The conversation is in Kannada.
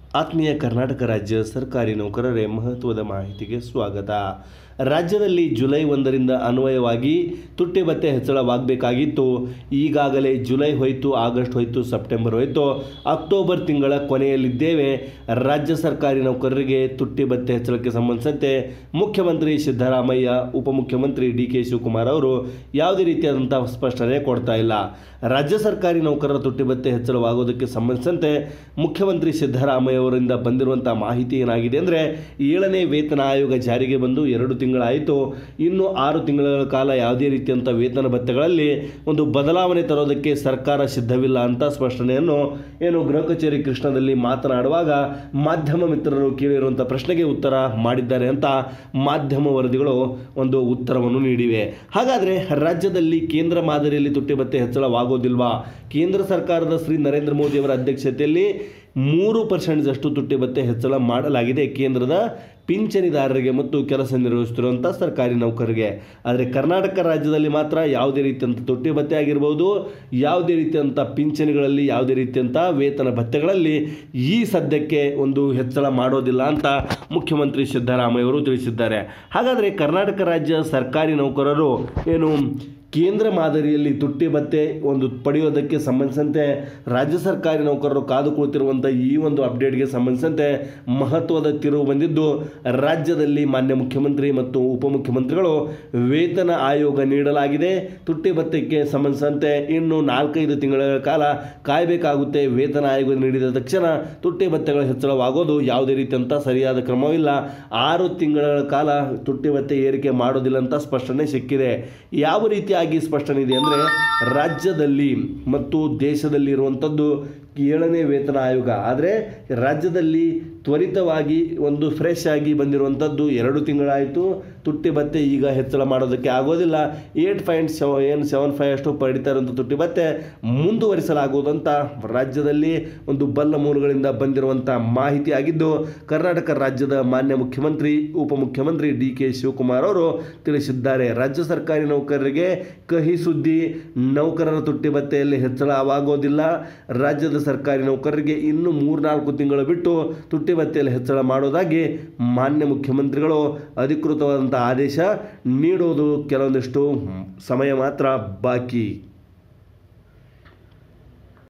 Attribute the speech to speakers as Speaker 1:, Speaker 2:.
Speaker 1: ಆತ್ಮೀಯ ಕರ್ನಾಟಕ ರಾಜ್ಯ ಸರ್ಕಾರಿ ನೌಕರರೇ ಮಹತ್ವದ ಮಾಹಿತಿಗೆ ಸ್ವಾಗತ ರಾಜ್ಯದಲ್ಲಿ ಜುಲೈ ಒಂದರಿಂದ ಅನ್ವಯವಾಗಿ ತುಟ್ಟಿ ಭತ್ಯೆ ಹೆಚ್ಚಳವಾಗಬೇಕಾಗಿತ್ತು ಈಗಾಗಲೇ ಜುಲೈ ಹೋಯಿತು ಆಗಸ್ಟ್ ಹೋಯಿತು ಸೆಪ್ಟೆಂಬರ್ ಹೋಯಿತು ಅಕ್ಟೋಬರ್ ತಿಂಗಳ ಕೊನೆಯಲ್ಲಿದ್ದೇವೆ ರಾಜ್ಯ ಸರ್ಕಾರಿ ನೌಕರರಿಗೆ ತುಟ್ಟಿ ಭತ್ಯೆ ಹೆಚ್ಚಳಕ್ಕೆ ಸಂಬಂಧಿಸಿದಂತೆ ಮುಖ್ಯಮಂತ್ರಿ ಸಿದ್ದರಾಮಯ್ಯ ಉಪಮುಖ್ಯಮಂತ್ರಿ ಡಿ ಕೆ ಶಿವಕುಮಾರ್ ಅವರು ಯಾವುದೇ ರೀತಿಯಾದಂಥ ಸ್ಪಷ್ಟನೆ ಕೊಡ್ತಾ ಇಲ್ಲ ರಾಜ್ಯ ಸರ್ಕಾರಿ ನೌಕರರ ತುಟ್ಟಿ ಭತ್ಯೆ ಹೆಚ್ಚಳವಾಗೋದಕ್ಕೆ ಸಂಬಂಧಿಸಿದಂತೆ ಮುಖ್ಯಮಂತ್ರಿ ಸಿದ್ದರಾಮಯ್ಯ ಅವರಿಂದ ಬಂದಿರುವಂಥ ಮಾಹಿತಿ ಏನಾಗಿದೆ ಅಂದರೆ ಏಳನೇ ವೇತನ ಆಯೋಗ ಜಾರಿಗೆ ಬಂದು ಎರಡು ತಿಂಗಳಾಯಿತು ಇನ್ನು ಆರು ತಿಂಗಳ ಕಾಲ ಯಾವುದೇ ರೀತಿಯಂಥ ವೇತನ ಭತ್ಯೆಗಳಲ್ಲಿ ಒಂದು ಬದಲಾವಣೆ ತರೋದಕ್ಕೆ ಸರ್ಕಾರ ಸಿದ್ಧವಿಲ್ಲ ಅಂತ ಸ್ಪಷ್ಟನೆಯನ್ನು ಏನು ಗೃಹ ಕಚೇರಿ ಕೃಷ್ಣದಲ್ಲಿ ಮಾತನಾಡುವಾಗ ಮಾಧ್ಯಮ ಮಿತ್ರರು ಕೇಳಿರುವಂಥ ಪ್ರಶ್ನೆಗೆ ಉತ್ತರ ಮಾಡಿದ್ದಾರೆ ಅಂತ ಮಾಧ್ಯಮ ವರದಿಗಳು ಒಂದು ಉತ್ತರವನ್ನು ನೀಡಿವೆ ಹಾಗಾದರೆ ರಾಜ್ಯದಲ್ಲಿ ಕೇಂದ್ರ ಮಾದರಿಯಲ್ಲಿ ತುಟ್ಟಿ ಭತ್ಯೆ ಹೆಚ್ಚಳವಾಗೋದಿಲ್ವಾ ಕೇಂದ್ರ ಸರ್ಕಾರದ ಶ್ರೀ ನರೇಂದ್ರ ಮೋದಿ ಅವರ ಅಧ್ಯಕ್ಷತೆಯಲ್ಲಿ ಮೂರು ಪರ್ಸೆಂಟ್ದಷ್ಟು ತುಟ್ಟಿ ಭತ್ಯೆ ಹೆಚ್ಚಳ ಮಾಡಲಾಗಿದೆ ಕೇಂದ್ರದ ಪಿಂಚಣಿದಾರರಿಗೆ ಮತ್ತು ಕೆಲಸ ನಿರ್ವಹಿಸುತ್ತಿರುವಂಥ ಸರ್ಕಾರಿ ನೌಕರರಿಗೆ ಆದರೆ ಕರ್ನಾಟಕ ರಾಜ್ಯದಲ್ಲಿ ಮಾತ್ರ ಯಾವುದೇ ರೀತಿಯಂಥ ತುಟ್ಟಿ ಭತ್ಯೆ ಆಗಿರ್ಬೋದು ಯಾವುದೇ ರೀತಿಯಂಥ ಪಿಂಚಣಿಗಳಲ್ಲಿ ಯಾವುದೇ ರೀತಿಯಂಥ ವೇತನ ಭತ್ಯೆಗಳಲ್ಲಿ ಈ ಸದ್ಯಕ್ಕೆ ಒಂದು ಹೆಚ್ಚಳ ಮಾಡೋದಿಲ್ಲ ಅಂತ ಮುಖ್ಯಮಂತ್ರಿ ಸಿದ್ದರಾಮಯ್ಯ ಅವರು ತಿಳಿಸಿದ್ದಾರೆ ಹಾಗಾದರೆ ಕರ್ನಾಟಕ ರಾಜ್ಯ ಸರ್ಕಾರಿ ನೌಕರರು ಏನು ಕೇಂದ್ರ ಮಾದರಿಯಲ್ಲಿ ತುಟ್ಟಿ ಭತ್ಯೆ ಒಂದು ಪಡೆಯೋದಕ್ಕೆ ಸಂಬಂಧಿಸಿದಂತೆ ರಾಜ್ಯ ಸರ್ಕಾರಿ ನೌಕರರು ಕಾದು ಕುಳಿತಿರುವಂಥ ಈ ಒಂದು ಅಪ್ಡೇಟ್ಗೆ ಸಂಬಂಧಿಸಿದಂತೆ ಮಹತ್ವದ ತಿರುವು ಬಂದಿದ್ದು ರಾಜ್ಯದಲ್ಲಿ ಮಾನ್ಯ ಮುಖ್ಯಮಂತ್ರಿ ಮತ್ತು ಉಪಮುಖ್ಯಮಂತ್ರಿಗಳು ವೇತನ ಆಯೋಗ ನೀಡಲಾಗಿದೆ ತುಟ್ಟಿ ಭತ್ಯಕ್ಕೆ ಸಂಬಂಧಿಸಿದಂತೆ ಇನ್ನು ನಾಲ್ಕೈದು ತಿಂಗಳ ಕಾಲ ಕಾಯಬೇಕಾಗುತ್ತೆ ವೇತನ ಆಯೋಗ ನೀಡಿದ ತಕ್ಷಣ ತುಟ್ಟಿ ಭತ್ಯೆಗಳ ಹೆಚ್ಚಳವಾಗೋದು ಯಾವುದೇ ರೀತಿಯಂಥ ಸರಿಯಾದ ಕ್ರಮವಿಲ್ಲ ಆರು ತಿಂಗಳ ಕಾಲ ತುಟ್ಟಿ ಭತ್ಯೆ ಏರಿಕೆ ಮಾಡೋದಿಲ್ಲ ಅಂತ ಸ್ಪಷ್ಟನೆ ಸಿಕ್ಕಿದೆ ಯಾವ ರೀತಿಯಾಗಿ ಸ್ಪಷ್ಟನೆ ಇದೆ ಅಂದರೆ ರಾಜ್ಯದಲ್ಲಿ ಮತ್ತು ದೇಶದಲ್ಲಿ ಇರುವಂಥದ್ದು ಏಳನೇ ವೇತನ ಆಯೋಗ ಆದರೆ ರಾಜ್ಯದಲ್ಲಿ ತ್ವರಿತವಾಗಿ ಒಂದು ಫ್ರೆಶ್ ಆಗಿ ಬಂದಿರುವಂಥದ್ದು ಎರಡು ತಿಂಗಳಾಯಿತು ತುಟ್ಟಿ ಭತ್ಯೆ ಈಗ ಹೆಚ್ಚಳ ಮಾಡೋದಕ್ಕೆ ಆಗೋದಿಲ್ಲ ಏಟ್ ಪಾಯಿಂಟ್ ಸೆವ ಏನು ಸೆವೆನ್ ಫೈವ್ ಅಷ್ಟು ಪಡಿತಾ ಇರುವಂಥ ತುಟ್ಟಿ ಭತ್ಯೆ ಮುಂದುವರಿಸಲಾಗುವುದಂತ ರಾಜ್ಯದಲ್ಲಿ ಒಂದು ಬಲ್ಲ ಮೂಲಗಳಿಂದ ಬಂದಿರುವಂಥ ಮಾಹಿತಿ ಆಗಿದ್ದು ಕರ್ನಾಟಕ ರಾಜ್ಯದ ಮಾನ್ಯ ಮುಖ್ಯಮಂತ್ರಿ ಉಪಮುಖ್ಯಮಂತ್ರಿ ಡಿ ಕೆ ಶಿವಕುಮಾರ್ ಅವರು ತಿಳಿಸಿದ್ದಾರೆ ರಾಜ್ಯ ಸರ್ಕಾರಿ ನೌಕರರಿಗೆ ಕಹಿ ಸುದ್ದಿ ನೌಕರರ ತುಟ್ಟಿ ಭತ್ಯೆಯಲ್ಲಿ ಹೆಚ್ಚಳವಾಗೋದಿಲ್ಲ ರಾಜ್ಯದ ಸರ್ಕಾರಿ ನೌಕರರಿಗೆ ಇನ್ನು ಮೂರ್ನಾಲ್ಕು ತಿಂಗಳು ಬಿಟ್ಟು ತುಟ್ಟಿ ಭತ್ಯೆಯಲ್ಲಿ ಹೆಚ್ಚಳ ಮಾಡೋದಾಗಿ ಮಾನ್ಯ ಮುಖ್ಯಮಂತ್ರಿಗಳು ಅಧಿಕೃತವಾದಂಥ ಆದೇಶ ನೀಡೋದು ಕೆಲವೊಂದಿಷ್ಟು ಸಮಯ ಮಾತ್ರ ಬಾಕಿ